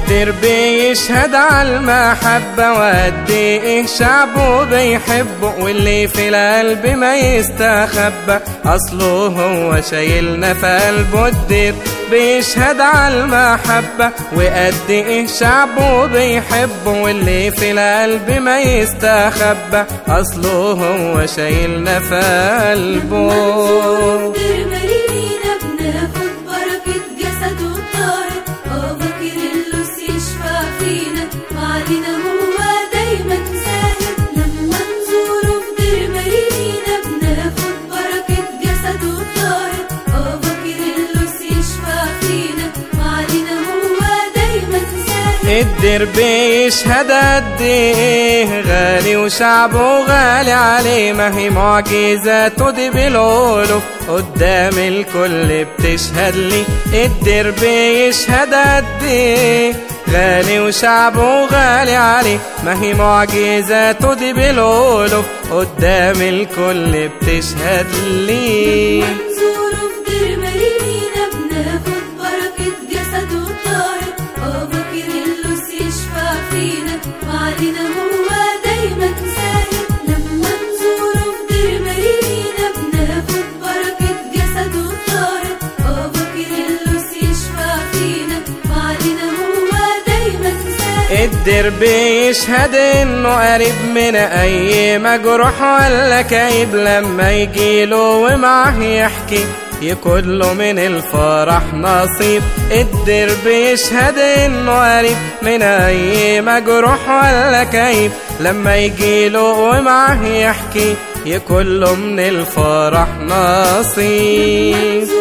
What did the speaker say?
الدير بيشهد على المحبة وقد ايه شعبه بيحبه واللي في القلب ما يستخبى اصله هو شايلنا في قلبه الدير بيشهد على المحبة وقد ايه شعبه بيحبه واللي في القلب ما يستخبى اصله هو شايلنا في قلبه دير مريمينا بناخد بركة جسده الطاهر اه فاكر اللوس يشفع فينا وعلينا هو دايما ساهر لما نزوره في دير مريمينا بناخد بركة جسده الطاهر اه فاكر اللوس يشفع فينا وعلينا هو دايما ساهر الدير بيشهد قد ايه غالي وشعبه غالي عليه ما هي معجزاته دي بالألوف قدام الكل بتشهد لي الدير بيشهد قد ايه غالي وشعبه غالي عليه ما هي معجزاته دي بالألوف قدام الكل بتشهد لي منظوره في دير مريمينا بناخد بركة جسده الطاهر اه فاكر اللوس يشفع فينا وعلينا هو دايما ساهر لما نزوره في دير مريمينا بناخد بركة جسده الطاهر اه فاكر اللوس يشفع فينا وعلينا هو دايما ساهر الدير بيشهد انه قريب من اي مجروح ولا كايب لما يجيله ومعه يحكي يكون له من الفرح نصيب الدير بيشهد انه قريب من اي مجروح ولا كايب لما يجيله ومعه يحكي يكون له من الفرح نصيب